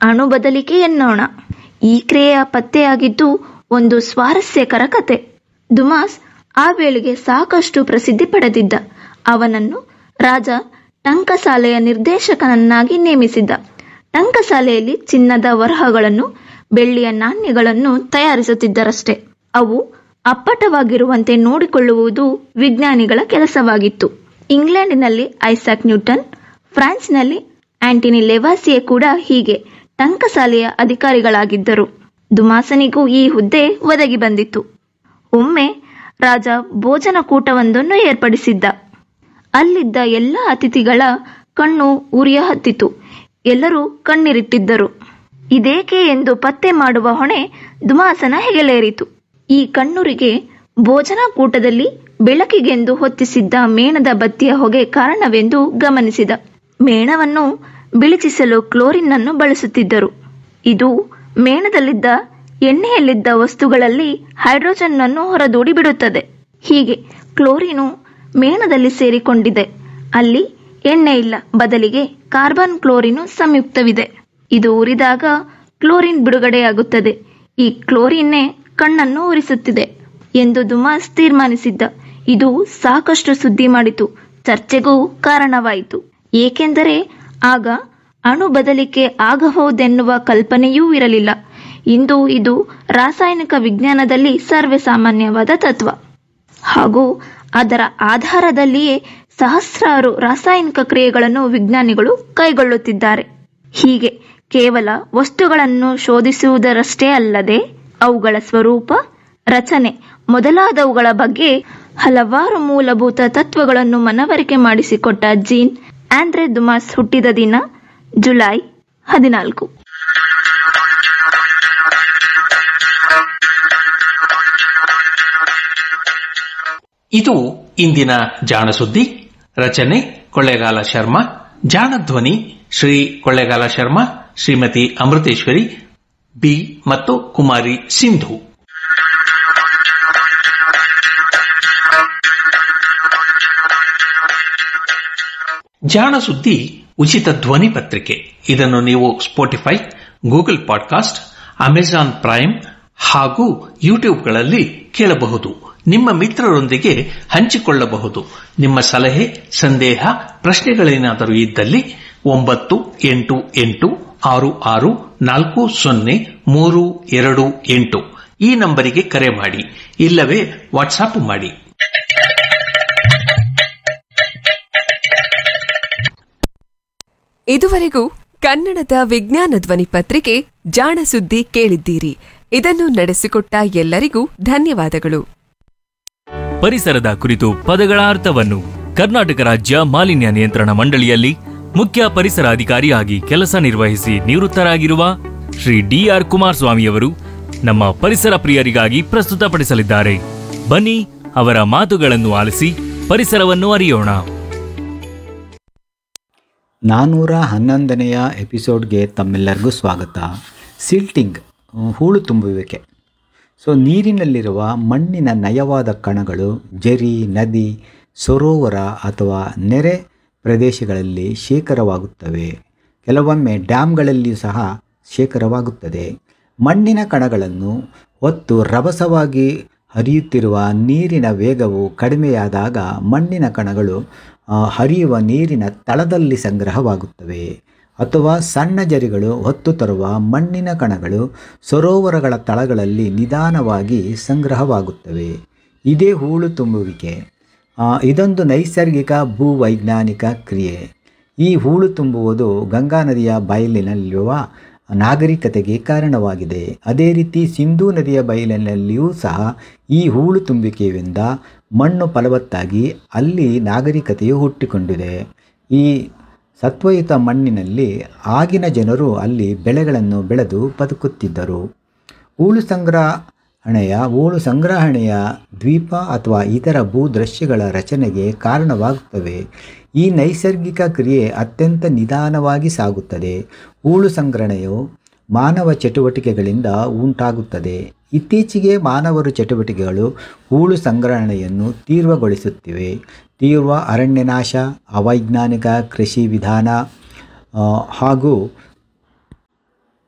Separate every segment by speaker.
Speaker 1: ಅಣು ಬದಲಿಕೆ ಎನ್ನೋಣ ಈ ಕ್ರಿಯೆಯ ಪತ್ತೆಯಾಗಿದ್ದು ಒಂದು ಸ್ವಾರಸ್ಯಕರ ಕತೆ ದುಮಾಸ್ ಆ ವೇಳೆಗೆ ಸಾಕಷ್ಟು ಪ್ರಸಿದ್ಧಿ ಪಡೆದಿದ್ದ ಅವನನ್ನು ರಾಜ ಟಂಕಸಾಲೆಯ ನಿರ್ದೇಶಕನನ್ನಾಗಿ ನೇಮಿಸಿದ್ದ ಟಂಕಸಾಲೆಯಲ್ಲಿ ಚಿನ್ನದ ವರಹಗಳನ್ನು ಬೆಳ್ಳಿಯ ನಾಣ್ಯಗಳನ್ನು ತಯಾರಿಸುತ್ತಿದ್ದರಷ್ಟೇ ಅವು ಅಪ್ಪಟವಾಗಿರುವಂತೆ ನೋಡಿಕೊಳ್ಳುವುದು ವಿಜ್ಞಾನಿಗಳ ಕೆಲಸವಾಗಿತ್ತು ಇಂಗ್ಲೆಂಡಿನಲ್ಲಿ ಐಸಾಕ್ ನ್ಯೂಟನ್ ಫ್ರಾನ್ಸ್ನಲ್ಲಿ ಆಂಟಿನಿ ಲೆವಾಸಿಯೆ ಕೂಡ ಹೀಗೆ ಟಂಕಸಾಲೆಯ ಅಧಿಕಾರಿಗಳಾಗಿದ್ದರು ದುಮಾಸನಿಗೂ ಈ ಹುದ್ದೆ ಒದಗಿ ಬಂದಿತ್ತು ಒಮ್ಮೆ ರಾಜ ಭೋಜನ ಕೂಟವೊಂದನ್ನು ಏರ್ಪಡಿಸಿದ್ದ ಅಲ್ಲಿದ್ದ ಎಲ್ಲ ಅತಿಥಿಗಳ ಕಣ್ಣು ಉರಿಯ ಹತ್ತಿತು ಎಲ್ಲರೂ ಕಣ್ಣಿರಿಟ್ಟಿದ್ದರು ಇದೇಕೆ ಎಂದು ಪತ್ತೆ ಮಾಡುವ ಹೊಣೆ ದುಮಾಸನ ಹೆಗಲೇರಿತು ಈ ಕಣ್ಣುರಿಗೆ ಭೋಜನ ಕೂಟದಲ್ಲಿ ಬೆಳಕಿಗೆಂದು ಹೊತ್ತಿಸಿದ್ದ ಮೇಣದ ಬತ್ತಿಯ ಹೊಗೆ ಕಾರಣವೆಂದು ಗಮನಿಸಿದ ಮೇಣವನ್ನು ಬಿಳಿಚಿಸಲು ಕ್ಲೋರಿನ್ ಅನ್ನು ಬಳಸುತ್ತಿದ್ದರು ಇದು ಮೇಣದಲ್ಲಿದ್ದ ಎಣ್ಣೆಯಲ್ಲಿದ್ದ ವಸ್ತುಗಳಲ್ಲಿ ಹೈಡ್ರೋಜನ್ ಅನ್ನು ಹೊರದೂಡಿ ಬಿಡುತ್ತದೆ ಹೀಗೆ ಕ್ಲೋರಿನು ಮೇಣದಲ್ಲಿ ಸೇರಿಕೊಂಡಿದೆ ಅಲ್ಲಿ ಎಣ್ಣೆ ಇಲ್ಲ ಬದಲಿಗೆ ಕಾರ್ಬನ್ ಕ್ಲೋರಿನು ಸಂಯುಕ್ತವಿದೆ ಇದು ಉರಿದಾಗ ಕ್ಲೋರಿನ್ ಬಿಡುಗಡೆಯಾಗುತ್ತದೆ ಈ ಕ್ಲೋರಿನ್ನೇ ಕಣ್ಣನ್ನು ಉರಿಸುತ್ತಿದೆ ಎಂದು ದುಮಾಸ್ ತೀರ್ಮಾನಿಸಿದ್ದ ಇದು ಸಾಕಷ್ಟು ಸುದ್ದಿ ಮಾಡಿತು ಚರ್ಚೆಗೂ ಕಾರಣವಾಯಿತು ಏಕೆಂದರೆ ಆಗ ಅಣು ಬದಲಿಕೆ ಆಗಬಹುದೆನ್ನುವ ಕಲ್ಪನೆಯೂ ಇರಲಿಲ್ಲ ಇಂದು ಇದು ರಾಸಾಯನಿಕ ವಿಜ್ಞಾನದಲ್ಲಿ ಸರ್ವೇ ಸಾಮಾನ್ಯವಾದ ತತ್ವ ಹಾಗೂ ಅದರ ಆಧಾರದಲ್ಲಿಯೇ ಸಹಸ್ರಾರು ರಾಸಾಯನಿಕ ಕ್ರಿಯೆಗಳನ್ನು ವಿಜ್ಞಾನಿಗಳು ಕೈಗೊಳ್ಳುತ್ತಿದ್ದಾರೆ ಹೀಗೆ ಕೇವಲ ವಸ್ತುಗಳನ್ನು ಶೋಧಿಸುವುದರಷ್ಟೇ ಅಲ್ಲದೆ ಅವುಗಳ ಸ್ವರೂಪ ರಚನೆ ಮೊದಲಾದವುಗಳ ಬಗ್ಗೆ ಹಲವಾರು ಮೂಲಭೂತ ತತ್ವಗಳನ್ನು ಮನವರಿಕೆ ಮಾಡಿಸಿಕೊಟ್ಟ ಜೀನ್ ಆಂಡ್ರೆ ದುಮಾಸ್ ಹುಟ್ಟಿದ ದಿನ ಜುಲೈ ಹದಿನಾಲ್ಕು
Speaker 2: ಇದು ಇಂದಿನ ಜಾಣ ಸುದ್ದಿ ರಚನೆ ಕೊಳ್ಳೇಗಾಲ ಶರ್ಮಾ ಜಾಣ ಧ್ವನಿ ಶ್ರೀ ಕೊಳ್ಳೇಗಾಲ ಶರ್ಮಾ ಶ್ರೀಮತಿ ಅಮೃತೇಶ್ವರಿ ಬಿ ಮತ್ತು ಕುಮಾರಿ ಸಿಂಧು ಜಾಣ ಸುದ್ದಿ ಉಚಿತ ಧ್ವನಿ ಪತ್ರಿಕೆ ಇದನ್ನು ನೀವು Spotify Google podcast Amazon Prime ಹಾಗೂ ಯೂಟ್ಯೂಬ್ಗಳಲ್ಲಿ ಕೇಳಬಹುದು ನಿಮ್ಮ ಮಿತ್ರರೊಂದಿಗೆ ಹಂಚಿಕೊಳ್ಳಬಹುದು ನಿಮ್ಮ ಸಲಹೆ ಸಂದೇಹ ಪ್ರಶ್ನೆಗಳೇನಾದರೂ ಇದ್ದಲ್ಲಿ ಒಂಬತ್ತು ಎಂಟು ಎಂಟು ಆರು ಆರು ನಾಲ್ಕು ಸೊನ್ನೆ ಮೂರು ಎರಡು ಎಂಟು ಈ ನಂಬರಿಗೆ ಕರೆ ಮಾಡಿ ಇಲ್ಲವೇ ವಾಟ್ಸಾಪ್ ಮಾಡಿ
Speaker 3: ಇದುವರೆಗೂ ಕನ್ನಡದ ವಿಜ್ಞಾನ ಧ್ವನಿ ಪತ್ರಿಕೆ ಜಾಣ ಸುದ್ದಿ ಕೇಳಿದ್ದೀರಿ ಇದನ್ನು ನಡೆಸಿಕೊಟ್ಟ ಎಲ್ಲರಿಗೂ ಧನ್ಯವಾದಗಳು
Speaker 4: ಪರಿಸರದ ಕುರಿತು ಪದಗಳ ಅರ್ಥವನ್ನು ಕರ್ನಾಟಕ ರಾಜ್ಯ ಮಾಲಿನ್ಯ ನಿಯಂತ್ರಣ ಮಂಡಳಿಯಲ್ಲಿ ಮುಖ್ಯ ಪರಿಸರ ಅಧಿಕಾರಿಯಾಗಿ ಕೆಲಸ ನಿರ್ವಹಿಸಿ ನಿವೃತ್ತರಾಗಿರುವ ಶ್ರೀ ಡಿಆರ್ ಕುಮಾರಸ್ವಾಮಿಯವರು ನಮ್ಮ ಪರಿಸರ ಪ್ರಿಯರಿಗಾಗಿ ಪ್ರಸ್ತುತಪಡಿಸಲಿದ್ದಾರೆ ಬನ್ನಿ ಅವರ ಮಾತುಗಳನ್ನು ಆಲಿಸಿ ಪರಿಸರವನ್ನು ಅರಿಯೋಣ
Speaker 5: ನಾನ್ನೂರ ಹನ್ನೊಂದನೆಯ ಎಪಿಸೋಡ್ಗೆ ತಮ್ಮೆಲ್ಲರಿಗೂ ಸ್ವಾಗತ ಸಿಲ್ಟಿಂಗ್ ಹೂಳು ತುಂಬುವಿಕೆ ಸೊ ನೀರಿನಲ್ಲಿರುವ ಮಣ್ಣಿನ ನಯವಾದ ಕಣಗಳು ಜರಿ ನದಿ ಸರೋವರ ಅಥವಾ ನೆರೆ ಪ್ರದೇಶಗಳಲ್ಲಿ ಶೇಖರವಾಗುತ್ತವೆ ಕೆಲವೊಮ್ಮೆ ಡ್ಯಾಮ್ಗಳಲ್ಲಿಯೂ ಸಹ ಶೇಖರವಾಗುತ್ತದೆ ಮಣ್ಣಿನ ಕಣಗಳನ್ನು ಹೊತ್ತು ರಭಸವಾಗಿ ಹರಿಯುತ್ತಿರುವ ನೀರಿನ ವೇಗವು ಕಡಿಮೆಯಾದಾಗ ಮಣ್ಣಿನ ಕಣಗಳು ಆ, ಹರಿಯುವ ನೀರಿನ ತಳದಲ್ಲಿ ಸಂಗ್ರಹವಾಗುತ್ತವೆ ಅಥವಾ ಸಣ್ಣ ಜರಿಗಳು ಹೊತ್ತು ತರುವ ಮಣ್ಣಿನ ಕಣಗಳು ಸರೋವರಗಳ ತಳಗಳಲ್ಲಿ ನಿಧಾನವಾಗಿ ಸಂಗ್ರಹವಾಗುತ್ತವೆ ಇದೇ ಹೂಳು ತುಂಬುವಿಕೆ ಆ, ಇದೊಂದು ನೈಸರ್ಗಿಕ ಭೂವೈಜ್ಞಾನಿಕ ಕ್ರಿಯೆ ಈ ಹೂಳು ತುಂಬುವುದು ಗಂಗಾ ನದಿಯ ಬಯಲಿನಲ್ಲಿರುವ ನಾಗರಿಕತೆಗೆ ಕಾರಣವಾಗಿದೆ ಅದೇ ರೀತಿ ಸಿಂಧೂ ನದಿಯ ಬಯಲಿನಲ್ಲಿಯೂ ಸಹ ಈ ಹೂಳು ತುಂಬುವಿಕೆಯಿಂದ ಮಣ್ಣು ಫಲವತ್ತಾಗಿ ಅಲ್ಲಿ ನಾಗರಿಕತೆಯು ಹುಟ್ಟಿಕೊಂಡಿದೆ ಈ ಸತ್ವಯುತ ಮಣ್ಣಿನಲ್ಲಿ ಆಗಿನ ಜನರು ಅಲ್ಲಿ ಬೆಳೆಗಳನ್ನು ಬೆಳೆದು ಬದುಕುತ್ತಿದ್ದರು ಹೂಳು ಸಂಗ್ರಹಣೆಯ ಹೂಳು ಸಂಗ್ರಹಣೆಯ ದ್ವೀಪ ಅಥವಾ ಇತರ ಭೂದೃಶ್ಯಗಳ ರಚನೆಗೆ ಕಾರಣವಾಗುತ್ತವೆ ಈ ನೈಸರ್ಗಿಕ ಕ್ರಿಯೆ ಅತ್ಯಂತ ನಿಧಾನವಾಗಿ ಸಾಗುತ್ತದೆ ಹೂಳು ಸಂಗ್ರಹಣೆಯು ಮಾನವ ಚಟುವಟಿಕೆಗಳಿಂದ ಉಂಟಾಗುತ್ತದೆ ಇತ್ತೀಚೆಗೆ ಮಾನವರು ಚಟುವಟಿಕೆಗಳು ಹೂಳು ಸಂಗ್ರಹಣೆಯನ್ನು ತೀವ್ರಗೊಳಿಸುತ್ತಿವೆ ತೀವ್ರ ಅರಣ್ಯನಾಶ ಅವೈಜ್ಞಾನಿಕ ಕೃಷಿ ವಿಧಾನ ಆ, ಹಾಗೂ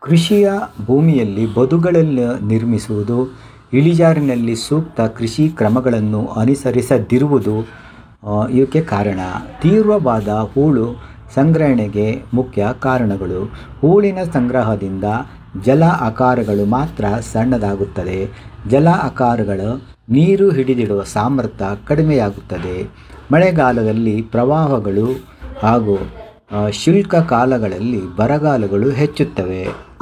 Speaker 5: ಕೃಷಿಯ ಭೂಮಿಯಲ್ಲಿ ಬದುಗಳನ್ನು ನಿರ್ಮಿಸುವುದು ಇಳಿಜಾರಿನಲ್ಲಿ ಸೂಕ್ತ ಕೃಷಿ ಕ್ರಮಗಳನ್ನು ಅನುಸರಿಸದಿರುವುದು ಆ, ಇವಕ್ಕೆ ಕಾರಣ ತೀವ್ರವಾದ ಹೂಳು ಸಂಗ್ರಹಣೆಗೆ ಮುಖ್ಯ ಕಾರಣಗಳು ಹೂಳಿನ ಸಂಗ್ರಹದಿಂದ ಜಲ ಆಕಾರಗಳು ಮಾತ್ರ ಸಣ್ಣದಾಗುತ್ತದೆ ಜಲ ಆಕಾರಗಳು ನೀರು ಹಿಡಿದಿಡುವ ಸಾಮರ್ಥ್ಯ ಕಡಿಮೆಯಾಗುತ್ತದೆ ಮಳೆಗಾಲದಲ್ಲಿ ಪ್ರವಾಹಗಳು ಹಾಗೂ ಆ, ಶುಲ್ಕ ಕಾಲಗಳಲ್ಲಿ ಬರಗಾಲಗಳು ಹೆಚ್ಚುತ್ತವೆ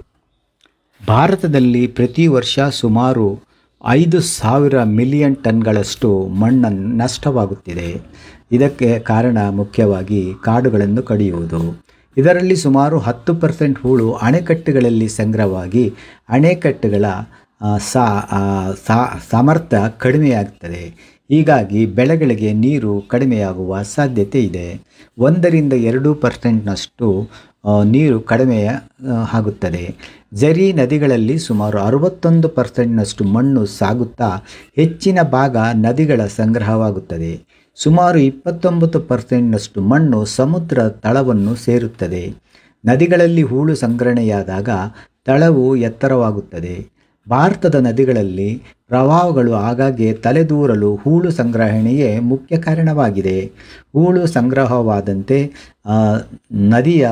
Speaker 5: ಭಾರತದಲ್ಲಿ ಪ್ರತಿ ವರ್ಷ ಸುಮಾರು ಐದು ಸಾವಿರ ಮಿಲಿಯನ್ ಟನ್ಗಳಷ್ಟು ಮಣ್ಣು ನಷ್ಟವಾಗುತ್ತಿದೆ ಇದಕ್ಕೆ ಕಾರಣ ಮುಖ್ಯವಾಗಿ ಕಾಡುಗಳನ್ನು ಕಡಿಯುವುದು ಇದರಲ್ಲಿ ಸುಮಾರು ಹತ್ತು ಪರ್ಸೆಂಟ್ ಹೂಳು ಅಣೆಕಟ್ಟುಗಳಲ್ಲಿ ಸಂಗ್ರಹವಾಗಿ ಅಣೆಕಟ್ಟುಗಳ ಆ, ಸಾ ಆ, ಸಾ- ಸಾಮರ್ಥ್ಯ ಕಡಿಮೆಯಾಗ್ತದೆ ಹೀಗಾಗಿ ಬೆಳೆಗಳಿಗೆ ನೀರು ಕಡಿಮೆಯಾಗುವ ಸಾಧ್ಯತೆ ಇದೆ ಒಂದರಿಂದ ಎರಡು ಪರ್ಸೆಂಟ್ನಷ್ಟು ಆ, ನೀರು ಕಡಿಮೆ ಆ, ಆಗುತ್ತದೆ ಜರಿ ನದಿಗಳಲ್ಲಿ ಸುಮಾರು ಅರವತ್ತೊಂದು ಪರ್ಸೆಂಟ್ನಷ್ಟು ಮಣ್ಣು ಸಾಗುತ್ತಾ ಹೆಚ್ಚಿನ ಭಾಗ ನದಿಗಳ ಸಂಗ್ರಹವಾಗುತ್ತದೆ ಸುಮಾರು ಇಪ್ಪತ್ತೊಂಬತ್ತು ಪರ್ಸೆಂಟ್ನಷ್ಟು ಮಣ್ಣು ಸಮುದ್ರ ತಳವನ್ನು ಸೇರುತ್ತದೆ ನದಿಗಳಲ್ಲಿ ಹೂಳು ಸಂಗ್ರಹಣೆಯಾದಾಗ ತಳವು ಎತ್ತರವಾಗುತ್ತದೆ ಭಾರತದ ನದಿಗಳಲ್ಲಿ ಪ್ರವಾಹಗಳು ಆಗಾಗ್ಗೆ ತಲೆದೂರಲು ಹೂಳು ಸಂಗ್ರಹಣೆಯೇ ಮುಖ್ಯ ಕಾರಣವಾಗಿದೆ ಹೂಳು ಸಂಗ್ರಹವಾದಂತೆ ಆ, ನದಿಯ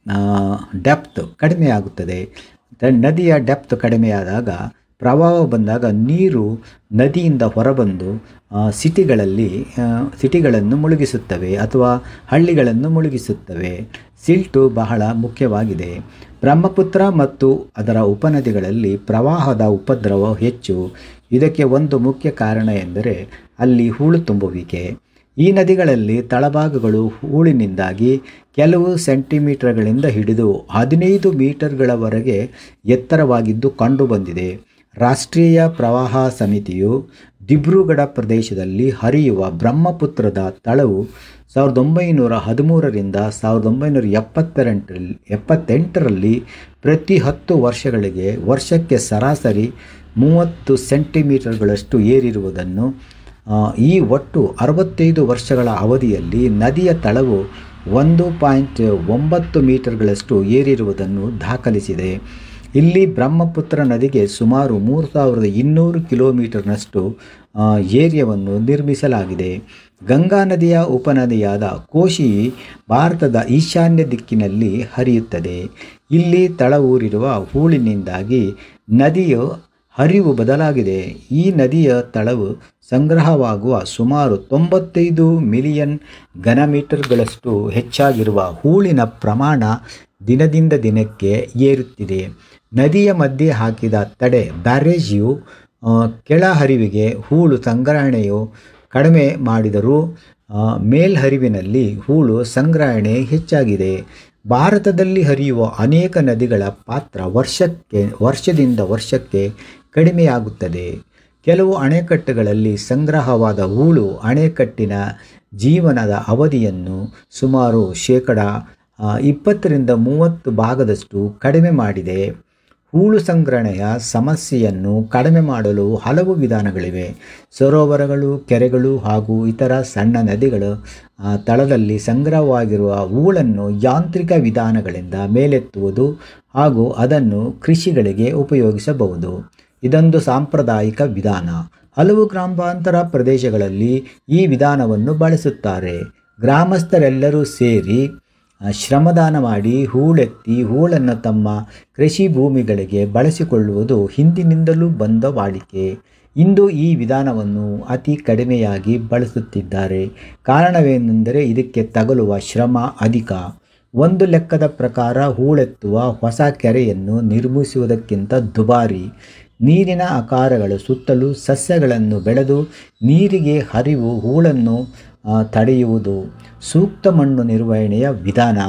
Speaker 5: ಡೆಪ್ತ್ ಕಡಿಮೆಯಾಗುತ್ತದೆ ತ- ನದಿಯ ಡೆಪ್ತ್ ಕಡಿಮೆಯಾದಾಗ ಪ್ರವಾಹ ಬಂದಾಗ ನೀರು ನದಿಯಿಂದ ಹೊರಬಂದು ಆ, ಸಿಟಿಗಳಲ್ಲಿ ಆ, ಸಿಟಿಗಳನ್ನು ಮುಳುಗಿಸುತ್ತವೆ ಅಥವಾ ಹಳ್ಳಿಗಳನ್ನು ಮುಳುಗಿಸುತ್ತವೆ ಸಿಲ್ಟು ಬಹಳ ಮುಖ್ಯವಾಗಿದೆ ಬ್ರಹ್ಮಪುತ್ರ ಮತ್ತು ಅದರ ಉಪನದಿಗಳಲ್ಲಿ ಪ್ರವಾಹದ ಉಪದ್ರವ ಹೆಚ್ಚು ಇದಕ್ಕೆ ಒಂದು ಮುಖ್ಯ ಕಾರಣ ಎಂದರೆ ಅಲ್ಲಿ ಹೂಳು ತುಂಬುವಿಕೆ ಈ ನದಿಗಳಲ್ಲಿ ತಳಭಾಗಗಳು ಹೂಳಿನಿಂದಾಗಿ ಕೆಲವು ಸೆಂಟಿಮೀಟರ್ಗಳಿಂದ ಹಿಡಿದು ಹದಿನೈದು ಮೀಟರ್ಗಳವರೆಗೆ ಎತ್ತರವಾಗಿದ್ದು ಕಂಡುಬಂದಿದೆ ರಾಷ್ಟ್ರೀಯ ಪ್ರವಾಹ ಸಮಿತಿಯು ದಿಬ್ರುಗಢ ಪ್ರದೇಶದಲ್ಲಿ ಹರಿಯುವ ಬ್ರಹ್ಮಪುತ್ರದ ತಳವು ಸಾವಿರದ ಒಂಬೈನೂರ ಹದಿಮೂರರಿಂದ ಸಾವಿರದ ಒಂಬೈನೂರ ಎಪ್ಪತ್ತೆಂಟರಲ್ಲಿ ಎಪ್ಪತ್ತೆಂಟರಲ್ಲಿ ಪ್ರತಿ ಹತ್ತು ವರ್ಷಗಳಿಗೆ ವರ್ಷಕ್ಕೆ ಸರಾಸರಿ ಮೂವತ್ತು ಸೆಂಟಿಮೀಟರ್ಗಳಷ್ಟು ಏರಿರುವುದನ್ನು ಆ, ಈ ಒಟ್ಟು ಅರವತ್ತೈದು ವರ್ಷಗಳ ಅವಧಿಯಲ್ಲಿ ನದಿಯ ತಳವು ಒಂದು ಪಾಯಿಂಟ್ ಒಂಬತ್ತು ಮೀಟರ್ಗಳಷ್ಟು ಏರಿರುವುದನ್ನು ದಾಖಲಿಸಿದೆ ಇಲ್ಲಿ ಬ್ರಹ್ಮಪುತ್ರ ನದಿಗೆ ಸುಮಾರು ಮೂರು ಸಾವಿರದ ಇನ್ನೂರು ಕಿಲೋಮೀಟರ್ನಷ್ಟು ಆ, ಏರಿಯಾವನ್ನು ನಿರ್ಮಿಸಲಾಗಿದೆ ಗಂಗಾ ನದಿಯ ಉಪನದಿಯಾದ ಕೋಶಿ ಭಾರತದ ಈಶಾನ್ಯ ದಿಕ್ಕಿನಲ್ಲಿ ಹರಿಯುತ್ತದೆ ಇಲ್ಲಿ ತಳವೂರಿರುವ ಹೂಳಿನಿಂದಾಗಿ ನದಿಯು ಹರಿವು ಬದಲಾಗಿದೆ ಈ ನದಿಯ ತಳವು ಸಂಗ್ರಹವಾಗುವ ಸುಮಾರು ತೊಂಬತ್ತೈದು ಮಿಲಿಯನ್ ಘನಮೀಟರ್ಗಳಷ್ಟು ಹೆಚ್ಚಾಗಿರುವ ಹೂಳಿನ ಪ್ರಮಾಣ ದಿನದಿಂದ ದಿನಕ್ಕೆ ಏರುತ್ತಿದೆ ನದಿಯ ಮಧ್ಯೆ ಹಾಕಿದ ತಡೆ ಬ್ಯಾರೇಜಿಯು ಆ, ಕೆಳಹರಿವಿಗೆ ಹೂಳು ಸಂಗ್ರಹಣೆಯು ಕಡಿಮೆ ಮಾಡಿದರೂ ಆ, ಮೇಲ್ಹರಿವಿನಲ್ಲಿ ಹೂಳು ಸಂಗ್ರಹಣೆ ಹೆಚ್ಚಾಗಿದೆ ಭಾರತದಲ್ಲಿ ಹರಿಯುವ ಅನೇಕ ನದಿಗಳ ಪಾತ್ರ ವರ್ಷಕ್ಕೆ ವರ್ಷದಿಂದ ವರ್ಷಕ್ಕೆ ಕಡಿಮೆಯಾಗುತ್ತದೆ ಕೆಲವು ಅಣೆಕಟ್ಟುಗಳಲ್ಲಿ ಸಂಗ್ರಹವಾದ ಹೂಳು ಅಣೆಕಟ್ಟಿನ ಜೀವನದ ಅವಧಿಯನ್ನು ಸುಮಾರು ಶೇಕಡ ಆ, ಇಪ್ಪತ್ತರಿಂದ ಮೂವತ್ತು ಭಾಗದಷ್ಟು ಕಡಿಮೆ ಮಾಡಿದೆ ಹೂಳು ಸಂಗ್ರಹಣೆಯ ಸಮಸ್ಯೆಯನ್ನು ಕಡಿಮೆ ಮಾಡಲು ಹಲವು ವಿಧಾನಗಳಿವೆ ಸರೋವರಗಳು ಕೆರೆಗಳು ಹಾಗೂ ಇತರ ಸಣ್ಣ ನದಿಗಳು ಆ, ತಳದಲ್ಲಿ ಸಂಗ್ರಹವಾಗಿರುವ ಹೂಳನ್ನು ಯಾಂತ್ರಿಕ ವಿಧಾನಗಳಿಂದ ಮೇಲೆತ್ತುವುದು ಹಾಗೂ ಅದನ್ನು ಕೃಷಿಗಳಿಗೆ ಉಪಯೋಗಿಸಬಹುದು ಇದೊಂದು ಸಾಂಪ್ರದಾಯಿಕ ವಿಧಾನ ಹಲವು ಗ್ರಾಮಾಂತರ ಪ್ರದೇಶಗಳಲ್ಲಿ ಈ ವಿಧಾನವನ್ನು ಬಳಸುತ್ತಾರೆ ಗ್ರಾಮಸ್ಥರೆಲ್ಲರೂ ಸೇರಿ ಆ, ಶ್ರಮದಾನ ಮಾಡಿ ಹೂಳೆತ್ತಿ ಹೂಳನ್ನು ತಮ್ಮ ಕೃಷಿ ಭೂಮಿಗಳಿಗೆ ಬಳಸಿಕೊಳ್ಳುವುದು ಹಿಂದಿನಿಂದಲೂ ಬಂದ ವಾಡಿಕೆ ಇಂದು ಈ ವಿಧಾನವನ್ನು ಅತಿ ಕಡಿಮೆಯಾಗಿ ಬಳಸುತ್ತಿದ್ದಾರೆ ಕಾರಣವೇನೆಂದರೆ ಇದಕ್ಕೆ ತಗಲುವ ಶ್ರಮ ಅಧಿಕ ಒಂದು ಲೆಕ್ಕದ ಪ್ರಕಾರ ಹೂಳೆತ್ತುವ ಹೊಸ ಕೆರೆಯನ್ನು ನಿರ್ಮಿಸುವುದಕ್ಕಿಂತ ದುಬಾರಿ ನೀರಿನ ಆಕಾರಗಳ ಸುತ್ತಲೂ ಸಸ್ಯಗಳನ್ನು ಬೆಳೆದು ನೀರಿಗೆ ಹರಿವು ಹೂಳನ್ನು ಆ, ತಡೆಯುವುದು ಸೂಕ್ತ ಮಣ್ಣು ನಿರ್ವಹಣೆಯ ವಿಧಾನ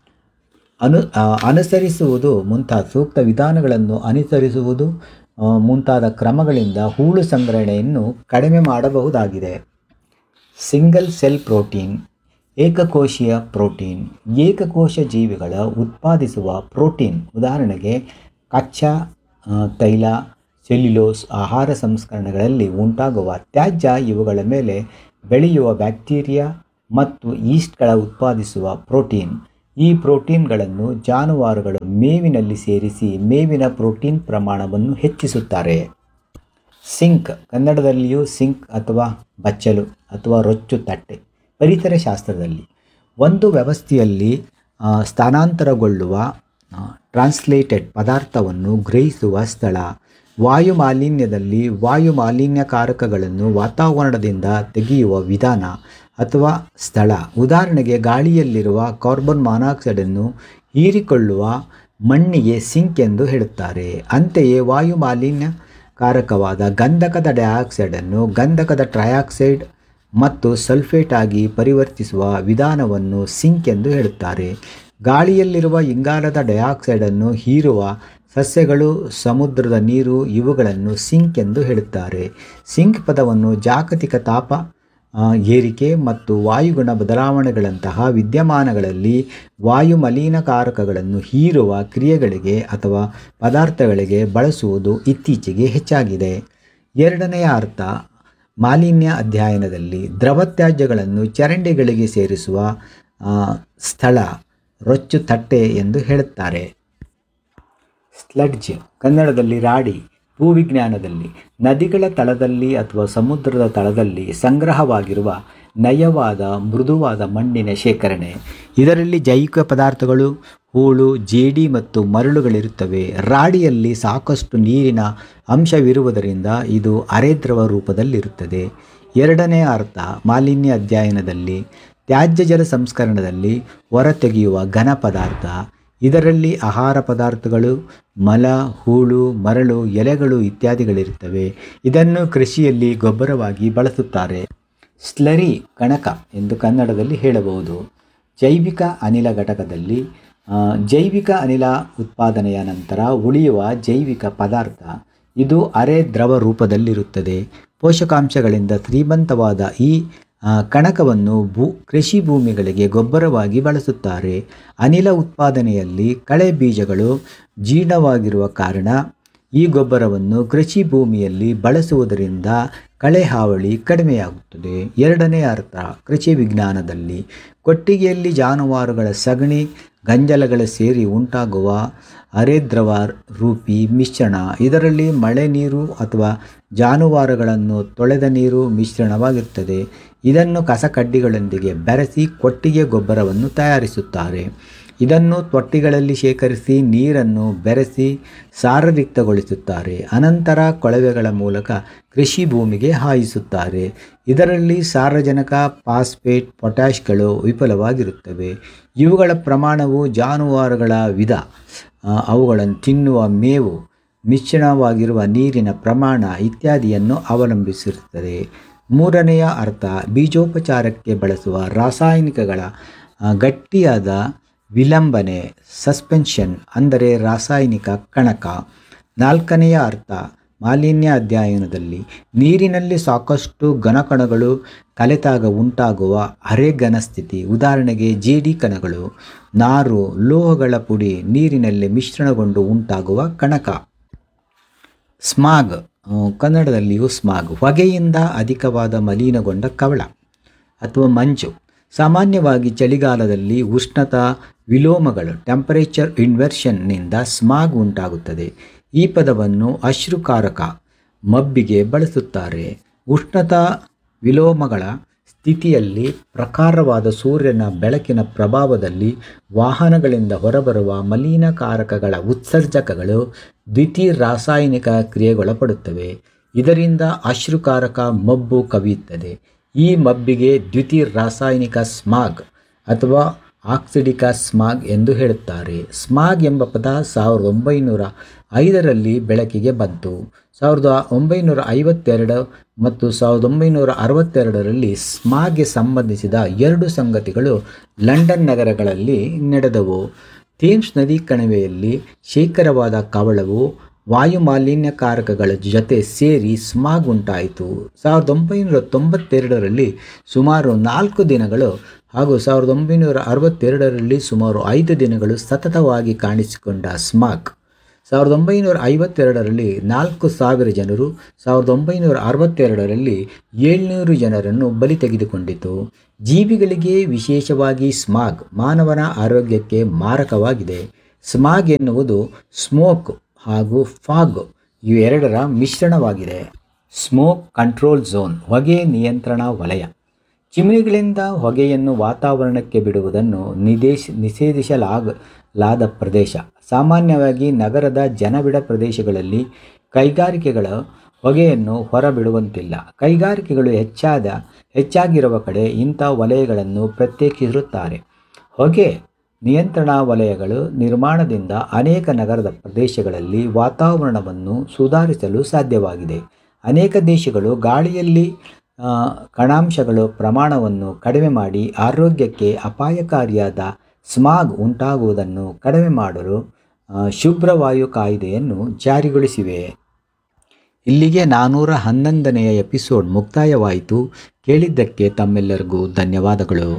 Speaker 5: ಅನು ಆ, ಅನುಸರಿಸುವುದು ಮುಂತಾದ ಸೂಕ್ತ ವಿಧಾನಗಳನ್ನು ಅನುಸರಿಸುವುದು ಆ, ಮುಂತಾದ ಕ್ರಮಗಳಿಂದ ಹೂಳು ಸಂಗ್ರಹಣೆಯನ್ನು ಕಡಿಮೆ ಮಾಡಬಹುದಾಗಿದೆ ಸಿಂಗಲ್ ಸೆಲ್ ಪ್ರೋಟೀನ್ ಏಕಕೋಶೀಯ ಪ್ರೋಟೀನ್ ಏಕಕೋಶ ಜೀವಿಗಳ ಉತ್ಪಾದಿಸುವ ಪ್ರೋಟೀನ್ ಉದಾಹರಣೆಗೆ ಕಚ್ಚಾ ಆ, ತೈಲ ಸೆಲ್ಯುಲೋಸ್ ಆಹಾರ ಸಂಸ್ಕರಣೆಗಳಲ್ಲಿ ಉಂಟಾಗುವ ತ್ಯಾಜ್ಯ ಇವುಗಳ ಮೇಲೆ ಬೆಳೆಯುವ ಬ್ಯಾಕ್ಟೀರಿಯಾ ಮತ್ತು ಈಸ್ಟ್ಗಳ ಉತ್ಪಾದಿಸುವ ಪ್ರೋಟೀನ್ ಈ ಪ್ರೋಟೀನ್ಗಳನ್ನು ಜಾನುವಾರುಗಳು ಮೇವಿನಲ್ಲಿ ಸೇರಿಸಿ ಮೇವಿನ ಪ್ರೋಟೀನ್ ಪ್ರಮಾಣವನ್ನು ಹೆಚ್ಚಿಸುತ್ತಾರೆ ಸಿಂಕ್ ಕನ್ನಡದಲ್ಲಿಯೂ ಸಿಂಕ್ ಅಥವಾ ಬಚ್ಚಲು ಅಥವಾ ರೊಚ್ಚು ತಟ್ಟೆ ಪರಿಸರ ಶಾಸ್ತ್ರದಲ್ಲಿ ಒಂದು ವ್ಯವಸ್ಥೆಯಲ್ಲಿ ಆ, ಸ್ಥಾನಾಂತರಗೊಳ್ಳುವ ಟ್ರಾನ್ಸ್ಲೇಟೆಡ್ ಪದಾರ್ಥವನ್ನು ಗ್ರಹಿಸುವ ಸ್ಥಳ ವಾಯು ಮಾಲಿನ್ಯದಲ್ಲಿ ವಾಯು ಮಾಲಿನ್ಯಕಾರಕಗಳನ್ನು ವಾತಾವರಣದಿಂದ ತೆಗೆಯುವ ವಿಧಾನ ಅಥವಾ ಸ್ಥಳ ಉದಾಹರಣೆಗೆ ಗಾಳಿಯಲ್ಲಿರುವ ಕಾರ್ಬನ್ ಮಾನಾಕ್ಸೈಡನ್ನು ಹೀರಿಕೊಳ್ಳುವ ಮಣ್ಣಿಗೆ ಸಿಂಕ್ ಎಂದು ಹೇಳುತ್ತಾರೆ ಅಂತೆಯೇ ವಾಯು ಮಾಲಿನ್ಯಕಾರಕವಾದ ಗಂಧಕದ ಡೈಆಕ್ಸೈಡನ್ನು ಗಂಧಕದ ಟ್ರೈಆಕ್ಸೈಡ್ ಮತ್ತು ಸಲ್ಫೇಟ್ ಆಗಿ ಪರಿವರ್ತಿಸುವ ವಿಧಾನವನ್ನು ಸಿಂಕ್ ಎಂದು ಹೇಳುತ್ತಾರೆ ಗಾಳಿಯಲ್ಲಿರುವ ಇಂಗಾಲದ ಡೈಆಕ್ಸೈಡನ್ನು ಹೀರುವ ಸಸ್ಯಗಳು ಸಮುದ್ರದ ನೀರು ಇವುಗಳನ್ನು ಸಿಂಕ್ ಎಂದು ಹೇಳುತ್ತಾರೆ ಸಿಂಕ್ ಪದವನ್ನು ಜಾಗತಿಕ ತಾಪ ಆ, ಏರಿಕೆ ಮತ್ತು ವಾಯುಗುಣ ಬದಲಾವಣೆಗಳಂತಹ ವಿದ್ಯಮಾನಗಳಲ್ಲಿ ವಾಯು ಮಲಿನಕಾರಕಗಳನ್ನು ಹೀರುವ ಕ್ರಿಯೆಗಳಿಗೆ ಅಥವಾ ಪದಾರ್ಥಗಳಿಗೆ ಬಳಸುವುದು ಇತ್ತೀಚೆಗೆ ಹೆಚ್ಚಾಗಿದೆ ಎರಡನೆಯ ಅರ್ಥ ಮಾಲಿನ್ಯ ಅಧ್ಯಯನದಲ್ಲಿ ದ್ರವ ತ್ಯಾಜ್ಯಗಳನ್ನು ಚರಂಡಿಗಳಿಗೆ ಸೇರಿಸುವ ಆ, ಸ್ಥಳ ರೊಚ್ಚು ತಟ್ಟೆ ಎಂದು ಹೇಳುತ್ತಾರೆ ಸ್ಲಡ್ಜ್ ಕನ್ನಡದಲ್ಲಿ ರಾಡಿ ಭೂವಿಜ್ಞಾನದಲ್ಲಿ ನದಿಗಳ ತಳದಲ್ಲಿ ಅಥವಾ ಸಮುದ್ರದ ತಳದಲ್ಲಿ ಸಂಗ್ರಹವಾಗಿರುವ ನಯವಾದ ಮೃದುವಾದ ಮಣ್ಣಿನ ಶೇಖರಣೆ ಇದರಲ್ಲಿ ಜೈವಿಕ ಪದಾರ್ಥಗಳು ಹೂಳು ಜೇಡಿ ಮತ್ತು ಮರಳುಗಳಿರುತ್ತವೆ ರಾಡಿಯಲ್ಲಿ ಸಾಕಷ್ಟು ನೀರಿನ ಅಂಶವಿರುವುದರಿಂದ ಇದು ಅರೆದ್ರವ ರೂಪದಲ್ಲಿರುತ್ತದೆ ಎರಡನೇ ಅರ್ಥ ಮಾಲಿನ್ಯ ಅಧ್ಯಯನದಲ್ಲಿ ತ್ಯಾಜ್ಯ ಜಲ ಸಂಸ್ಕರಣದಲ್ಲಿ ಹೊರತೆಗೆಯುವ ಘನ ಪದಾರ್ಥ ಇದರಲ್ಲಿ ಆಹಾರ ಪದಾರ್ಥಗಳು ಮಲ ಹೂಳು ಮರಳು ಎಲೆಗಳು ಇತ್ಯಾದಿಗಳಿರುತ್ತವೆ ಇದನ್ನು ಕೃಷಿಯಲ್ಲಿ ಗೊಬ್ಬರವಾಗಿ ಬಳಸುತ್ತಾರೆ ಸ್ಲರಿ ಕಣಕ ಎಂದು ಕನ್ನಡದಲ್ಲಿ ಹೇಳಬಹುದು ಜೈವಿಕ ಅನಿಲ ಘಟಕದಲ್ಲಿ ಆ, ಜೈವಿಕ ಅನಿಲ ಉತ್ಪಾದನೆಯ ನಂತರ ಉಳಿಯುವ ಜೈವಿಕ ಪದಾರ್ಥ ಇದು ಅರೆ ದ್ರವ ರೂಪದಲ್ಲಿರುತ್ತದೆ ಪೋಷಕಾಂಶಗಳಿಂದ ಶ್ರೀಮಂತವಾದ ಈ ಆ, ಕಣಕವನ್ನು ಭೂ ಕೃಷಿ ಭೂಮಿಗಳಿಗೆ ಗೊಬ್ಬರವಾಗಿ ಬಳಸುತ್ತಾರೆ ಅನಿಲ ಉತ್ಪಾದನೆಯಲ್ಲಿ ಕಳೆ ಬೀಜಗಳು ಜೀರ್ಣವಾಗಿರುವ ಕಾರಣ ಈ ಗೊಬ್ಬರವನ್ನು ಕೃಷಿ ಭೂಮಿಯಲ್ಲಿ ಬಳಸುವುದರಿಂದ ಕಳೆ ಹಾವಳಿ ಕಡಿಮೆಯಾಗುತ್ತದೆ ಎರಡನೇ ಅರ್ಥ ಕೃಷಿ ವಿಜ್ಞಾನದಲ್ಲಿ ಕೊಟ್ಟಿಗೆಯಲ್ಲಿ ಜಾನುವಾರುಗಳ ಸಗಣಿ ಗಂಜಲಗಳ ಸೇರಿ ಉಂಟಾಗುವ ಅರೆದ್ರವ ರೂಪಿ ಮಿಶ್ರಣ ಇದರಲ್ಲಿ ಮಳೆ ನೀರು ಅಥವಾ ಜಾನುವಾರುಗಳನ್ನು ತೊಳೆದ ನೀರು ಮಿಶ್ರಣವಾಗಿರುತ್ತದೆ ಇದನ್ನು ಕಸಕಡ್ಡಿಗಳೊಂದಿಗೆ ಬೆರೆಸಿ ಕೊಟ್ಟಿಗೆ ಗೊಬ್ಬರವನ್ನು ತಯಾರಿಸುತ್ತಾರೆ ಇದನ್ನು ತೊಟ್ಟಿಗಳಲ್ಲಿ ಶೇಖರಿಸಿ ನೀರನ್ನು ಬೆರೆಸಿ ಸಾರರಿಕ್ತಗೊಳಿಸುತ್ತಾರೆ ಅನಂತರ ಕೊಳವೆಗಳ ಮೂಲಕ ಕೃಷಿ ಭೂಮಿಗೆ ಹಾಯಿಸುತ್ತಾರೆ ಇದರಲ್ಲಿ ಸಾರಜನಕ ಫಾಸ್ಫೇಟ್ ಪೊಟ್ಯಾಷ್ಗಳು ವಿಫಲವಾಗಿರುತ್ತವೆ ಇವುಗಳ ಪ್ರಮಾಣವು ಜಾನುವಾರುಗಳ ವಿಧ ಆ, ಅವುಗಳನ್ನು ತಿನ್ನುವ ಮೇವು ಮಿಶ್ರಣವಾಗಿರುವ ನೀರಿನ ಪ್ರಮಾಣ ಇತ್ಯಾದಿಯನ್ನು ಅವಲಂಬಿಸಿರುತ್ತದೆ ಮೂರನೆಯ ಅರ್ಥ ಬೀಜೋಪಚಾರಕ್ಕೆ ಬಳಸುವ ರಾಸಾಯನಿಕಗಳ ಆ, ಗಟ್ಟಿಯಾದ ವಿಲಂಬನೆ ಸಸ್ಪೆನ್ಷನ್ ಅಂದರೆ ರಾಸಾಯನಿಕ ಕಣಕ ನಾಲ್ಕನೆಯ ಅರ್ಥ ಮಾಲಿನ್ಯ ಅಧ್ಯಯನದಲ್ಲಿ ನೀರಿನಲ್ಲಿ ಸಾಕಷ್ಟು ಘನಕಣಗಳು ಕಲೆತಾಗ ಉಂಟಾಗುವ ಅರೆಘನ ಸ್ಥಿತಿ ಉದಾಹರಣೆಗೆ ಜೇಡಿ ಕಣಗಳು ನಾರು ಲೋಹಗಳ ಪುಡಿ ನೀರಿನಲ್ಲಿ ಮಿಶ್ರಣಗೊಂಡು ಉಂಟಾಗುವ ಕಣಕ ಸ್ಮಾಗ್ ಆ, ಕನ್ನಡದಲ್ಲಿಯೂ ಸ್ಮಾಗ್ ಹೊಗೆಯಿಂದ ಅಧಿಕವಾದ ಮಲಿನಗೊಂಡ ಕವಳ ಅಥವಾ ಮಂಜು ಸಾಮಾನ್ಯವಾಗಿ ಚಳಿಗಾಲದಲ್ಲಿ ಉಷ್ಣತಾ ವಿಲೋಮಗಳು ಟೆಂಪರೇಚರ್ ಇನ್ವೆರ್ಷನ್ನಿಂದ ಸ್ಮಾಗ್ ಉಂಟಾಗುತ್ತದೆ ಈ ಪದವನ್ನು ಅಶ್ರುಕಾರಕ ಮಬ್ಬಿಗೆ ಬಳಸುತ್ತಾರೆ ಉಷ್ಣತಾ ವಿಲೋಮಗಳ ಸ್ಥಿತಿಯಲ್ಲಿ ಪ್ರಖರವಾದ ಸೂರ್ಯನ ಬೆಳಕಿನ ಪ್ರಭಾವದಲ್ಲಿ ವಾಹನಗಳಿಂದ ಹೊರಬರುವ ಮಲಿನಕಾರಕಗಳ ಉತ್ಸರ್ಜಕಗಳು ದ್ವಿತೀಯ ರಾಸಾಯನಿಕ ಕ್ರಿಯೆಗೊಳಪಡುತ್ತವೆ ಇದರಿಂದ ಅಶ್ರುಕಾರಕ ಮಬ್ಬು ಕವಿಯುತ್ತದೆ ಈ ಮಬ್ಬಿಗೆ ದ್ವಿತೀಯ ರಾಸಾಯನಿಕ ಸ್ಮಾಗ್ ಅಥವಾ ಆಕ್ಸಿಡಿಕ ಸ್ಮಾಗ್ ಎಂದು ಹೇಳುತ್ತಾರೆ ಸ್ಮಾಗ್ ಎಂಬ ಪದ ಸಾವಿರದ ಒಂಬೈನೂರ ಐದರಲ್ಲಿ ಬೆಳಕಿಗೆ ಬಂತು ಸಾವಿರದ ಒಂಬೈನೂರ ಐವತ್ತೆರಡು ಮತ್ತು ಸಾವಿರದ ಒಂಬೈನೂರ ಅರವತ್ತೆರಡರಲ್ಲಿ ಸ್ಮಾಗ್ಗೆ ಸಂಬಂಧಿಸಿದ ಎರಡು ಸಂಗತಿಗಳು ಲಂಡನ್ ನಗರಗಳಲ್ಲಿ ನಡೆದವು ಥೇಮ್ಸ್ ನದಿ ಕಣಿವೆಯಲ್ಲಿ ಶೇಖರವಾದ ಕವಳವು ವಾಯು ಮಾಲಿನ್ಯಕಾರಕಗಳ ಜೊತೆ ಸೇರಿ ಸ್ಮಾಗ್ ಉಂಟಾಯಿತು ಸಾವಿರದ ಒಂಬೈನೂರ ತೊಂಬತ್ತೆರಡರಲ್ಲಿ ಸುಮಾರು ನಾಲ್ಕು ದಿನಗಳು ಹಾಗೂ ಸಾವಿರದ ಒಂಬೈನೂರ ಅರವತ್ತೆರಡರಲ್ಲಿ ಸುಮಾರು ಐದು ದಿನಗಳು ಸತತವಾಗಿ ಕಾಣಿಸಿಕೊಂಡ ಸ್ಮಾಗ್ ಸಾವಿರದ ಒಂಬೈನೂರ ಐವತ್ತೆರಡರಲ್ಲಿ ನಾಲ್ಕು ಸಾವಿರ ಜನರು ಸಾವಿರದ ಒಂಬೈನೂರ ಅರವತ್ತೆರಡರಲ್ಲಿ ಏಳ್ನೂರು ಜನರನ್ನು ಬಲಿ ತೆಗೆದುಕೊಂಡಿತು ಜೀವಿಗಳಿಗೆ ವಿಶೇಷವಾಗಿ ಸ್ಮಾಗ್ ಮಾನವನ ಆರೋಗ್ಯಕ್ಕೆ ಮಾರಕವಾಗಿದೆ ಸ್ಮಾಗ್ ಎನ್ನುವುದು ಸ್ಮೋಕ್ ಹಾಗೂ ಫಾಗ್ ಇವೆರಡರ ಮಿಶ್ರಣವಾಗಿದೆ ಸ್ಮೋಕ್ ಕಂಟ್ರೋಲ್ ಝೋನ್ ಹೊಗೆ ನಿಯಂತ್ರಣ ವಲಯ ಚಿಮಣಿಗಳಿಂದ ಹೊಗೆಯನ್ನು ವಾತಾವರಣಕ್ಕೆ ಬಿಡುವುದನ್ನು ನಿದೇಶ ನಿಷೇಧಿಸಲಾಗಲಾದ ಪ್ರದೇಶ ಸಾಮಾನ್ಯವಾಗಿ ನಗರದ ಜನಬಿಡ ಪ್ರದೇಶಗಳಲ್ಲಿ ಕೈಗಾರಿಕೆಗಳ ಹೊಗೆಯನ್ನು ಹೊರಬಿಡುವಂತಿಲ್ಲ ಕೈಗಾರಿಕೆಗಳು ಹೆಚ್ಚಾದ ಹೆಚ್ಚಾಗಿರುವ ಕಡೆ ಇಂಥ ವಲಯಗಳನ್ನು ಪ್ರತ್ಯೇಕಿಸಿರುತ್ತಾರೆ ಹೊಗೆ ನಿಯಂತ್ರಣಾ ವಲಯಗಳು ನಿರ್ಮಾಣದಿಂದ ಅನೇಕ ನಗರದ ಪ್ರದೇಶಗಳಲ್ಲಿ ವಾತಾವರಣವನ್ನು ಸುಧಾರಿಸಲು ಸಾಧ್ಯವಾಗಿದೆ ಅನೇಕ ದೇಶಗಳು ಗಾಳಿಯಲ್ಲಿ ಆ, ಕಣಾಂಶಗಳ ಪ್ರಮಾಣವನ್ನು ಕಡಿಮೆ ಮಾಡಿ ಆರೋಗ್ಯಕ್ಕೆ ಅಪಾಯಕಾರಿಯಾದ ಸ್ಮಾಗ್ ಉಂಟಾಗುವುದನ್ನು ಕಡಿಮೆ ಮಾಡಲು ಆ, ಶುಭ್ರವಾಯು ಕಾಯ್ದೆಯನ್ನು ಜಾರಿಗೊಳಿಸಿವೆ ಇಲ್ಲಿಗೆ ನಾನ್ನೂರ ಹನ್ನೊಂದನೆಯ ಎಪಿಸೋಡ್ ಮುಕ್ತಾಯವಾಯಿತು ಕೇಳಿದ್ದಕ್ಕೆ ತಮ್ಮೆಲ್ಲರಿಗೂ ಧನ್ಯವಾದಗಳು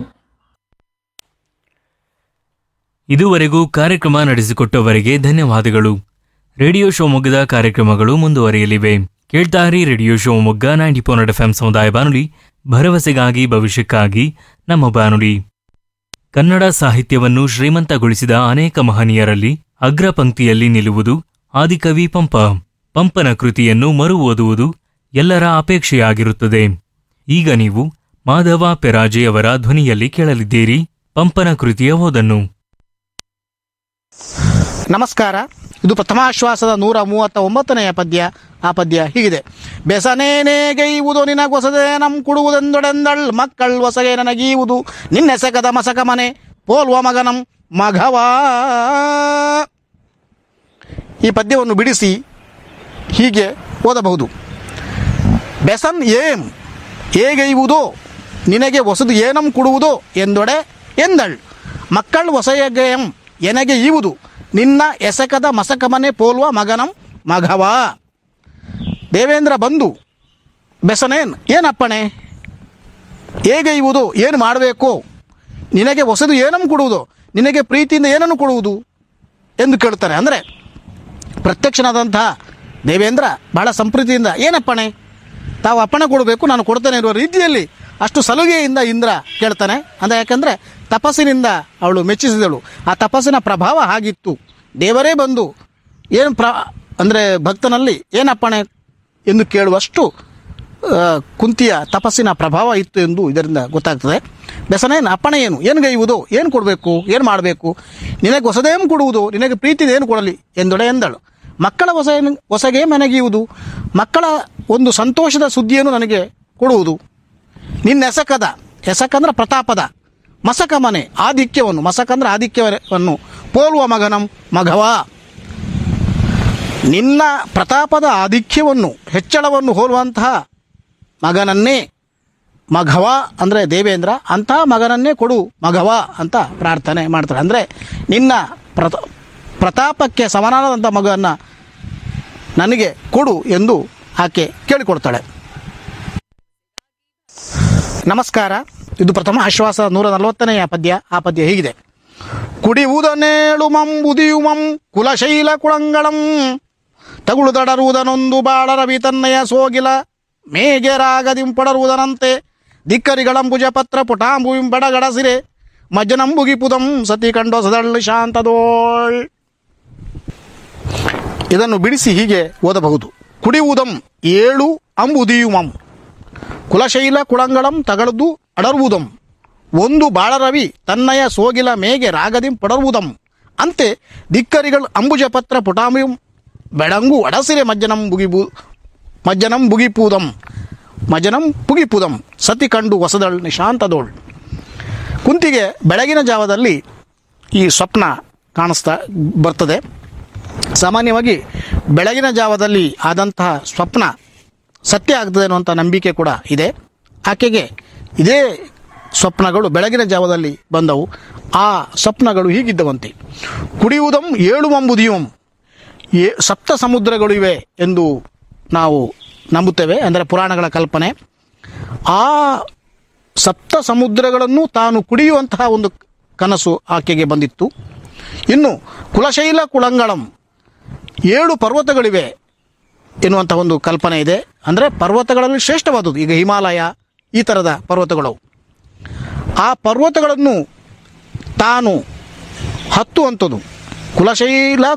Speaker 4: ಇದುವರೆಗೂ ಕಾರ್ಯಕ್ರಮ ನಡೆಸಿಕೊಟ್ಟವರಿಗೆ ಧನ್ಯವಾದಗಳು ರೇಡಿಯೋ ಶಿವಮೊಗ್ಗದ ಕಾರ್ಯಕ್ರಮಗಳು ಮುಂದುವರಿಯಲಿವೆ ಕೇಳ್ತಾರಿ radio Shivamogga ninety point F ಸಮುದಾಯ ಬಾನುಲಿ ಭರವಸೆಗಾಗಿ ಭವಿಷ್ಯಕ್ಕಾಗಿ ನಮ್ಮ ಬಾನುಲಿ ಕನ್ನಡ ಸಾಹಿತ್ಯವನ್ನು ಶ್ರೀಮಂತಗೊಳಿಸಿದ ಅನೇಕ ಮಹನೀಯರಲ್ಲಿ ಅಗ್ರ ಪಂಕ್ತಿಯಲ್ಲಿ ನಿಲ್ಲುವುದು ಆದಿಕವಿ ಪಂಪ ಪಂಪನ ಕೃತಿಯನ್ನು ಮರು ಓದುವುದು ಎಲ್ಲರ ಅಪೇಕ್ಷೆಯಾಗಿರುತ್ತದೆ ಈಗ ನೀವು ಮಾಧವ ಪೆರಾಜೆಯವರ ಧ್ವನಿಯಲ್ಲಿ ಕೇಳಲಿದ್ದೀರಿ ಪಂಪನ ಕೃತಿಯ ಓದನ್ನು
Speaker 6: ನಮಸ್ಕಾರ ಇದು ಪ್ರಥಮಾಶ್ವಾಸದ ನೂರ ಮೂವತ್ತ ಒಂಬತ್ತನೆಯ ಪದ್ಯ ಆ ಪದ್ಯ ಹೀಗಿದೆ ಬೆಸನೇನೇಗೈವುದು ನಿನಗೊಸದೆ ನಮ್ ಕುಡುವುದೆಂದೊಡೆಂದಳ್ ಮಕ್ಕಳ್ ಹೊಸಗೆ ನನಗೀವುದು ನಿನ್ನೆಸಕದ ಮಸಕ ಮನೆ ಪೋಲ್ವ ಮಗನಂ ಮಘವಾ ಈ ಪದ್ಯವನ್ನು ಬಿಡಿಸಿ ಹೀಗೆ ಓದಬಹುದು ಬೆಸನ್ ಏಂ ಏಗೈವುದೋ ನಿನಗೆ ಹೊಸದು ಏನಂ ಕೊಡುವುದೋ ಎಂದೊಡೆ ಎಂದಳ್ ಮಕ್ಕಳ್ ಹೊಸಯಗೆಯಂ ಎನಗೆ ಈವುದು ನಿನ್ನ ಎಸಕದ ಮಸಕಮನೆ ಪೋಲ್ವ ಮಗನಂ ಮಘವಾ ದೇವೇಂದ್ರ ಬಂದು ಬೆಸನೇನ್ ಏನಪ್ಪಣೆ ಹೇಗೆ ಇವುದು ಏನು ಮಾಡಬೇಕು ನಿನಗೆ ಹೊಸದು ಏನನ್ನು ಕೊಡುವುದು ನಿನಗೆ ಪ್ರೀತಿಯಿಂದ ಏನನ್ನು ಕೊಡುವುದು ಎಂದು ಕೇಳ್ತಾರೆ ಅಂದರೆ ಪ್ರತ್ಯಕ್ಷನಾದಂತಹ ದೇವೇಂದ್ರ ಬಹಳ ಸಂಪ್ರೀತಿಯಿಂದ ಏನಪ್ಪಣೆ ತಾವು ಅಪ್ಪಣೆ ಕೊಡಬೇಕು ನಾನು ಕೊಡ್ತೇನೆ ಇರುವ ರೀತಿಯಲ್ಲಿ ಅಷ್ಟು ಸಲುಗೆಯಿಂದ ಇಂದ್ರ ಕೇಳ್ತಾನೆ ಅಂದರೆ ಯಾಕಂದರೆ ತಪಸ್ಸಿನಿಂದ ಅವಳು ಮೆಚ್ಚಿಸಿದಳು ಆ ತಪಸ್ಸಿನ ಪ್ರಭಾವ ಆಗಿತ್ತು ದೇವರೇ ಬಂದು ಏನು ಪ್ರ ಅಂದರೆ ಭಕ್ತನಲ್ಲಿ ಏನಪ್ಪಣೆ ಎಂದು ಕೇಳುವಷ್ಟು ಆ, ಕುಂತಿಯ ತಪಸ್ಸಿನ ಪ್ರಭಾವ ಇತ್ತು ಎಂದು ಇದರಿಂದ ಗೊತ್ತಾಗ್ತದೆ ಬೆಸನೇನು ಅಪ್ಪಣೆ ಏನು ಏನು ಗೈಯುವುದು ಏನು ಕೊಡಬೇಕು ಏನು ಮಾಡಬೇಕು ನಿನಗೆ ಹೊಸದೇನು ಕೊಡುವುದು ನಿನಗೆ ಪ್ರೀತಿದ ಏನು ಕೊಡಲಿ ಎಂದೊಡೆ ಎಂದಳು ಮಕ್ಕಳ ಹೊಸ ಹೊಸಗೆ ಮನೆಗೆಯುವುದು ಮಕ್ಕಳ ಒಂದು ಸಂತೋಷದ ಸುದ್ದಿಯನ್ನು ನನಗೆ ಕೊಡುವುದು ನಿನ್ನ ಎಸಕದ ಎಸಕಂದ್ರೆ ಪ್ರತಾಪದ ಮಸಕ ಮನೆ ಆಧಿಕ್ಯವನ್ನು ಮಸಕಂದ್ರೆ ಆಧಿಕ್ಯವನ್ನು ಪೋಲುವ ಮಗನಂ ಮಘವಾ ನಿನ್ನ ಪ್ರತಾಪದ ಆಧಿಕ್ಯವನ್ನು ಹೆಚ್ಚಳವನ್ನು ಹೋಲುವಂತಹ ಮಗನನ್ನೇ ಮಘವ ಅಂದರೆ ದೇವೇಂದ್ರ ಅಂತಹ ಮಗನನ್ನೇ ಕೊಡು ಮಘವ ಅಂತ ಪ್ರಾರ್ಥನೆ ಮಾಡ್ತಾರೆ ಅಂದರೆ ನಿನ್ನ ಪ್ರತ ಪ್ರತಾಪಕ್ಕೆ ಸಮನಾದಂಥ ಮಗನ ನನಗೆ ಕೊಡು ಎಂದು ಆಕೆ ಕೇಳಿಕೊಡ್ತಾಳೆ ನಮಸ್ಕಾರ ಇದು ಪ್ರಥಮ ಆಶ್ವಾಸ ನೂರ ನಲವತ್ತನೆಯ ಪದ್ಯ ಆ ಪದ್ಯ ಹೀಗಿದೆ ಕುಡಿಯುವುದನೇಳು ಮಂ ಉದಿಯುಮಂ ಕುಲಶೈಲ ಕುಳಂಗಳಂ ತಗುಳು ತಡರುವುದನೊಂದು ಬಾಳರವಿ ತನ್ನಯ ಸೋಗಿಲ ಮೇಗೆ ರಾಗದಿಂಪಡರುವುದನಂತೆ ಧಿಕ್ಕರಿಗಳಂಬುಜ ಪತ್ರ ಪುಟಾಂಬುವಿಂ ಬಡಗಡಸಿರೆ ಮಜ್ಜನಂಬುಗಿ ಪುದಂ ಸತಿ ಕಂಡೊಸದಳ್ಳು ಶಾಂತದೋಳ್ ಇದನ್ನು ಬಿಡಿಸಿ ಹೀಗೆ ಓದಬಹುದು ಕುಡಿಯುವುದಂ ಏಳು ಅಂಬುದಿಯುಮಂ ಕುಲಶೈಲ ಕುಳಂಗಳಂ ತಗಳದು ಅಡರುವುದಂ ಒಂದು ಬಾಳರವಿ ತನ್ನಯ ಸೋಗಿಲ ಮೇಗೆ ರಾಗದಿಂ ಪಡರುವುದಂ ಅಂತೆ ಧಿಕ್ಕರಿಗಳು ಅಂಬುಜ ಪತ್ರ ಪುಟಾಮಿಯಂ ಬೆಳಂಗು ಅಡಸಿರೆ ಮಜ್ಜನಂ ಬುಗಿಬು ಮಜ್ಜನಂ ಬುಗಿಪೂದಂ ಮಜನಂ ಪುಗಿಪುದಂ ಸತಿ ಕಂಡು ಹೊಸದಳ್ ನಿಶಾಂತದೋಳ್ ಕುಂತಿಗೆ ಬೆಳಗಿನ ಜಾವದಲ್ಲಿ ಈ ಸ್ವಪ್ನ ಕಾಣಿಸ್ತಾ ಬರ್ತದೆ ಸಾಮಾನ್ಯವಾಗಿ ಬೆಳಗಿನ ಜಾವದಲ್ಲಿ ಆದಂತಹ ಸ್ವಪ್ನ ಸತ್ಯ ಆಗ್ತದೆ ಅನ್ನುವಂಥ ನಂಬಿಕೆ ಕೂಡ ಇದೆ ಆಕೆಗೆ ಇದೇ ಸ್ವಪ್ನಗಳು ಬೆಳಗಿನ ಜಾವದಲ್ಲಿ ಬಂದವು ಆ ಸ್ವಪ್ನಗಳು ಹೀಗಿದ್ದವಂತೆ ಕುಡಿಯುವುದಂ ಏಳು ಮಂಬುದಿಯುಂ ಏ ಸಪ್ತ ಸಮುದ್ರಗಳು ಇವೆ ಎಂದು ನಾವು ನಂಬುತ್ತೇವೆ ಅಂದರೆ ಪುರಾಣಗಳ ಕಲ್ಪನೆ ಆ ಸಪ್ತ ಸಮುದ್ರಗಳನ್ನು ತಾನು ಕುಡಿಯುವಂತಹ ಒಂದು ಕನಸು ಆಕೆಗೆ ಬಂದಿತ್ತು ಇನ್ನು ಕುಲಶೈಲ ಕುಳಂಗಳಂ ಏಳು ಪರ್ವತಗಳಿವೆ ಎನ್ನುವಂಥ ಒಂದು ಕಲ್ಪನೆ ಇದೆ ಅಂದರೆ ಪರ್ವತಗಳಲ್ಲಿ ಶ್ರೇಷ್ಠವಾದುದು ಈಗ ಹಿಮಾಲಯ ಈ ಥರದ ಪರ್ವತಗಳು ಆ ಪರ್ವತಗಳನ್ನು ತಾನು ಹತ್ತುವಂಥದ್ದು ಕುಲಶೈಲ